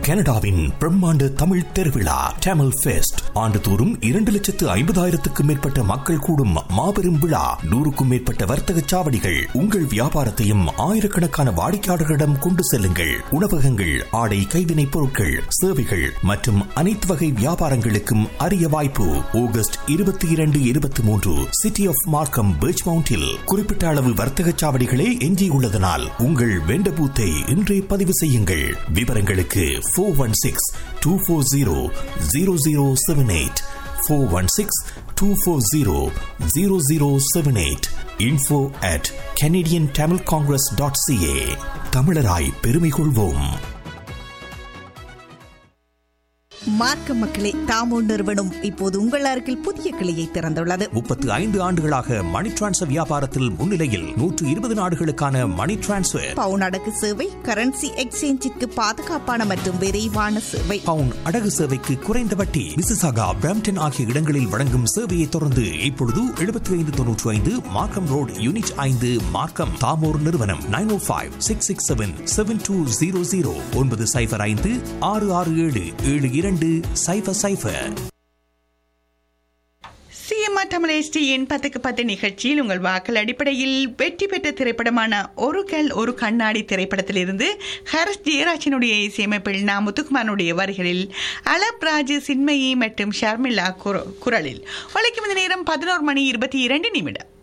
கனடாவின் பிரம்மாண்ட தமிழ் திருவிழா டேமல் ஃபெஸ்ட் ஆண்டுதோறும் இரண்டு லட்சத்து ஐம்பதாயிரத்துக்கும் மேற்பட்ட மக்கள் கூடும் மாபெரும் விழா நூறுக்கும் மேற்பட்ட வர்த்தக சாவடிகள் உங்கள் வியாபாரத்தையும் ஆயிரக்கணக்கான வாடிக்கையாளர்களிடம் கொண்டு செல்லுங்கள் உணவகங்கள் ஆடை கைவினைப் பொருட்கள் சேவைகள் மற்றும் அனைத்து வகை வியாபாரங்களுக்கும் அரிய வாய்ப்பு ஆகஸ்ட் இருபத்தி இரண்டு இருபத்தி மூன்று சிட்டி ஆஃப் மார்க்கம் பீச் மவுண்டில் குறிப்பிட்ட அளவு வர்த்தக சாவடிகளே எஞ்சியுள்ளதனால் உங்கள் வெண்ட பூத்தை இன்றே பதிவு செய்யுங்கள் விவரங்களுக்கு four one six two four zero zero zero seven eight four one six two four zero zero zero seven eight info at Canadian Tamil Congress dot CA தமிழராய் பெருமை கொள்வோம் மார்க்க மக்களே தாமோ நிறுவனம் இப்போது உங்கள் அருகில் புதிய கிளையை திறந்துள்ளது முப்பத்து ஐந்து ஆண்டுகளாக மணி டிரான்ஸ்ஃபர் வியாபாரத்தில் முன்னிலையில் நூற்று இருபது நாடுகளுக்கான மணி டிரான்ஸ்ஃபர் பவுன் அடகு சேவை கரன்சி எக்ஸ்சேஞ்சிற்கு பாதுகாப்பான மற்றும் விரைவான சேவை பவுன் அடகு சேவைக்கு குறைந்த வட்டி மிசிசாகா பிரம்டன் ஆகிய இடங்களில் வழங்கும் சேவையை தொடர்ந்து இப்பொழுது எழுபத்தி ஐந்து தொன்னூற்றி ஐந்து மார்க்கம் ரோடு யூனிட் ஐந்து மார்க்கம் தாமோர் நிறுவனம் nine O five six six seven seven two zero zero ஒன்பது சைபர் ஐந்து ஆறு ஆறு ஏழு ஏழு இரண்டு சைபர் சைபர் சிஎம்ஆர் தமிழ் எஸ்டியின் பத்துக்கு பத்து நிகழ்ச்சியில் உங்கள் வாக்கள் அடிப்படையில் வெற்றி பெற்ற திரைப்படமான ஒரு கல் ஒரு கண்ணாடி திரைப்படத்திலிருந்து ஹரஸ் ஜெயராஜனுடைய இசையமைப்பில் நா முத்துக்குமாரனுடைய வரிகளில் அலப் ராஜு சின்மயி மற்றும் ஷர்மிளா குர- குரலில் ஒழிக்கும் இந்த நேரம் பதினோரு மணி இருபத்தி இரண்டு நிமிடம்